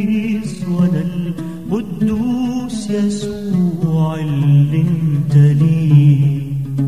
رخيص وانا القدوس يسوع اللي انت ليه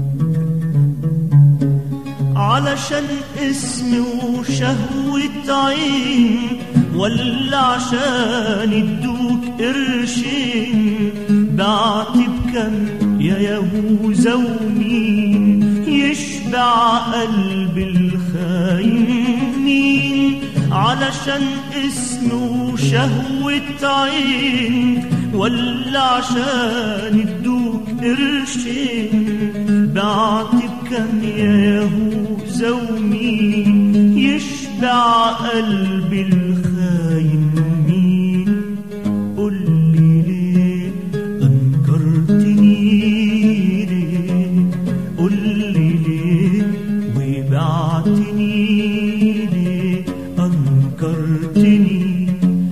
علشان اسمي وشهوة عين ولا عشان يدوك قرشين بعت بكم يا يهوذا ومين يشبع قلب الخاين مين علشان اسمي وشهوة عين ولا عشان يدوك قرشين بعت بكم يا يهوذا ومين يشبع قلب الخاين مين قول لي ليه انكرتني ليه قول لي ليه وبعتني ليه انكرتني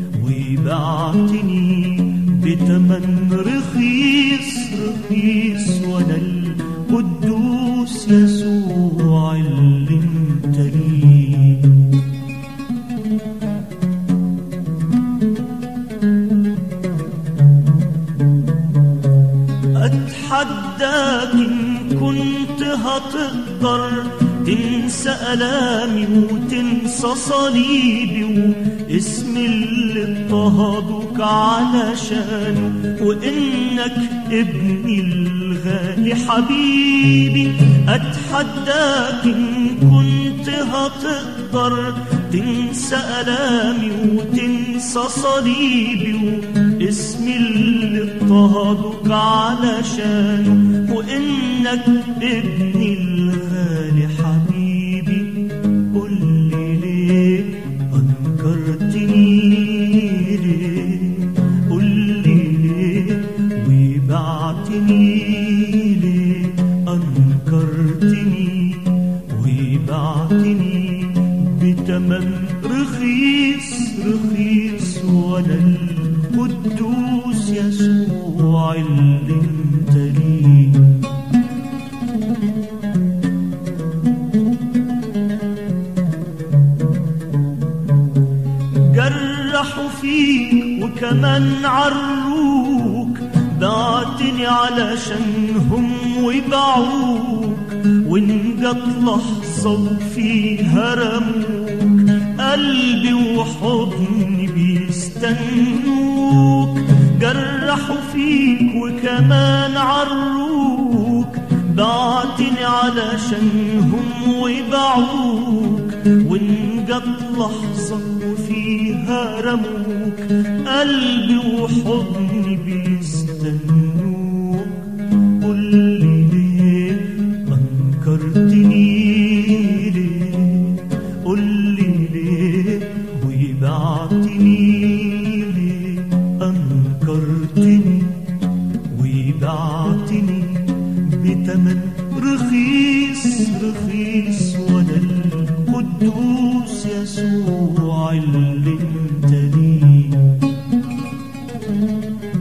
وبعتني بتمن رخيص رخيص وانا القدوس يسوع اللي انت ليه أتحداك إن كنت هتقدر تنسى ألامي وتنسى صليبي واسم اللي اضطهدوك علشانه وإنك ابني الغالي حبيبي أتحداك إن كنت هتقدر تنسى ألامي وتنسى صليبي واسم اللي اضطهدوك علشانه وإنك ابني الغالي حبيبي قول لي ليه أنكرتني ليه قول لي ليه وبعتني ليه أنكرتني وبعتني بتمن رخيص رخيص وانا القدوس يسوع اللي انت ليه جرحوا فيك وكمان عروك بعتني علشانهم وباعوك وان جت لحظة وفيها رموك قلبي وحضني بيستنوك جرحوا فيك وكمان عروك بعتني علشانهم وباعوك وان جت لحظة وفيها رموك قلبي وحضني بيستنوك قول لي ليه أنكرتني ليه قول لي ليه وبعتني ليه أنكرتني وبعتني بتمن رخيص رخيص وانا القدوس يسوع اللي انت ليه